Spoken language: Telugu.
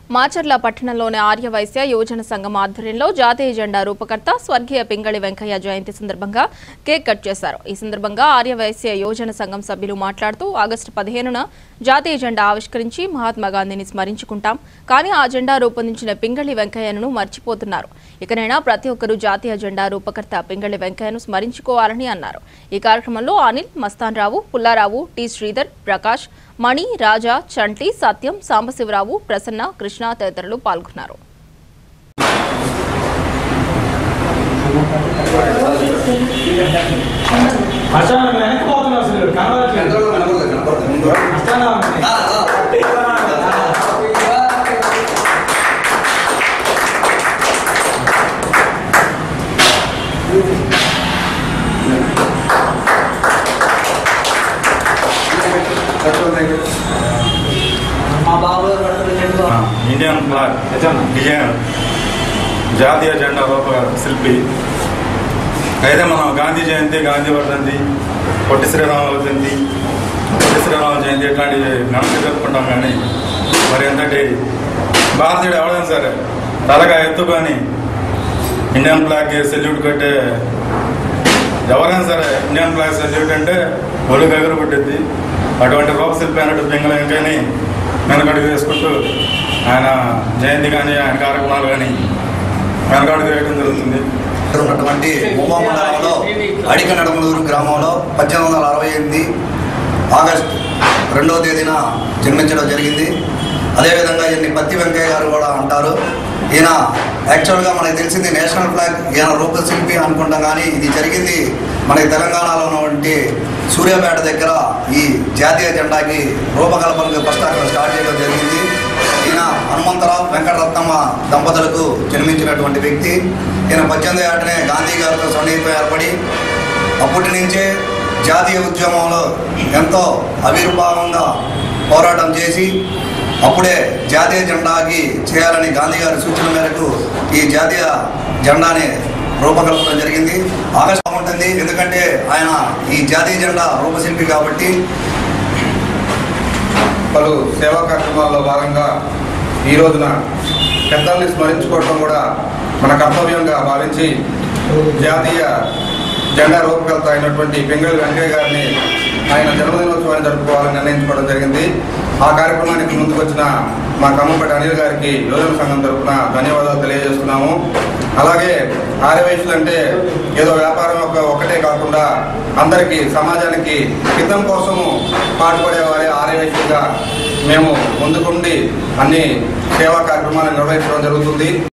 మాచర్ల పట్టణంలోని ఆర్యవైశ్య యువజన సంఘం ఆధ్వర్యంలో జాతీయ జెండా రూపకర్త స్వర్గీయ పింగళి వెంకయ్య జయంతి సందర్భంగా కేక్ కట్ చేశారు ఈ సందర్భంగా ఆర్యవైశ్య యువజన సంఘం సభ్యులు మాట్లాడుతూ ఆగస్టు పదిహేనున జాతీయ జెండా ఆవిష్కరించి మహాత్మా గాంధీని స్మరించుకుంటాం కానీ ఆ జెండా రూపొందించిన పింగళి వెంకయ్యను మర్చిపోతున్నారు ఇకనైనా ప్రతి ఒక్కరూ జాతీయ జెండా రూపకర్త పింగళి వెంకయ్యను స్మరించుకోవాలని అన్నారు ఈ కార్యక్రమంలో అనిల్ మస్తాన్ రావు పుల్లారావు టి శ్రీధర్ ప్రకాష్ మణి రాజా చంటి సత్యం సాంబశివరావు ప్రసన్న కృష్ణ తదితరులు పాల్గొన్నారు అసలు వెనక్కి పోతున్నా అసలు కనబడట్లేదు అసలు మా బాబు రెండు ఇండియన్ ఫ్లాగ్ డిజైన్ జాతీయ జెండా రూప శిల్పి అయితే మనం గాంధీ జయంతి గాంధీ వర్ధంతి పొట్టి శ్రీరాముల జయంతి పొట్టి శ్రీరాముల జయంతి ఇట్లాంటివి ఘనంగా జరుపుకుంటాం కానీ మరి ఎంతటి భారతీయుడు ఎవడైనా సరే తలగా ఎత్తుకొని ఇండియన్ ఫ్లాగ్కి సెల్యూట్ కట్టే ఎవరైనా సరే ఇండియన్ ఫ్లాగ్ సెల్యూట్ అంటే ఒళ్ళు గగరు పుట్టిద్ది అటువంటి రూపశిల్పి అయినట్టు పింగళ వెంకయ్యని వెనకడుగు వేసుకుంటూ ఆయన జయంతి కానీ ఆయన కార్యక్రమాలు కానీ వెనకడుగు వేయడం జరుగుతుంది ఉన్నటువంటి మువ్వా మండలంలో అడిక నడమలూరు గ్రామంలో పద్దెనిమిది వందల అరవై ఎనిమిది ఆగస్ట్ రెండవ తేదీన జన్మించడం జరిగింది అదేవిధంగా ఈయన్ని పత్తి వెంకయ్య గారు కూడా అంటారు ఈయన యాక్చువల్గా మనకి తెలిసింది నేషనల్ ఫ్లాగ్ ఈయన రూపశిల్పి అనుకుంటాం కానీ ఇది జరిగింది మనకి తెలంగాణలో ఉన్నటువంటి సూర్యాపేట దగ్గర ఈ జాతీయ జెండాకి రూపకల్పనకు ఫస్ట్ అక్కడ స్టార్ట్ చేయడం జరిగింది ఈయన హనుమంతరావు వెంకటరత్నమ్మ దంపతులకు జన్మించినటువంటి వ్యక్తి ఈయన పద్దెనిమిది ఏటనే గాంధీ గారితో సన్నిహితం ఏర్పడి అప్పటి నుంచే జాతీయ ఉద్యమంలో ఎంతో ఆవిర్భావంగా పోరాటం చేసి అప్పుడే జాతీయ జెండాకి చేయాలని గాంధీ గారి సూచన మేరకు ఈ జాతీయ జెండాని రూపకల్పన జరిగింది ఆగస్టు ఉంటుంది ఎందుకంటే ఆయన ఈ జాతీయ జెండా రూపశిల్పి కాబట్టి పలు సేవా కార్యక్రమాల్లో భాగంగా ఈ రోజున పెద్దల్ని స్మరించుకోవడం కూడా మన కర్తవ్యంగా భావించి జాతీయ జెండా రూపకల్త అయినటువంటి పెంగళి వెంకయ్య గారిని ఆయన జన్మదినోత్సవాన్ని జరుపుకోవాలని నిర్ణయించుకోవడం జరిగింది ఆ కార్యక్రమానికి ముందుకు వచ్చిన మా కమ్మపేట అనిల్ గారికి యోజన సంఘం తరఫున ధన్యవాదాలు తెలియజేస్తున్నాము అలాగే ఆర్యవైశ్యులు అంటే ఏదో వ్యాపారం ఒక ఒకటే కాకుండా అందరికీ సమాజానికి హితం కోసము పాటుపడే వారి ఆర్యవైశ్యులుగా మేము ముందుకుండి అన్ని సేవా కార్యక్రమాలను నిర్వహించడం జరుగుతుంది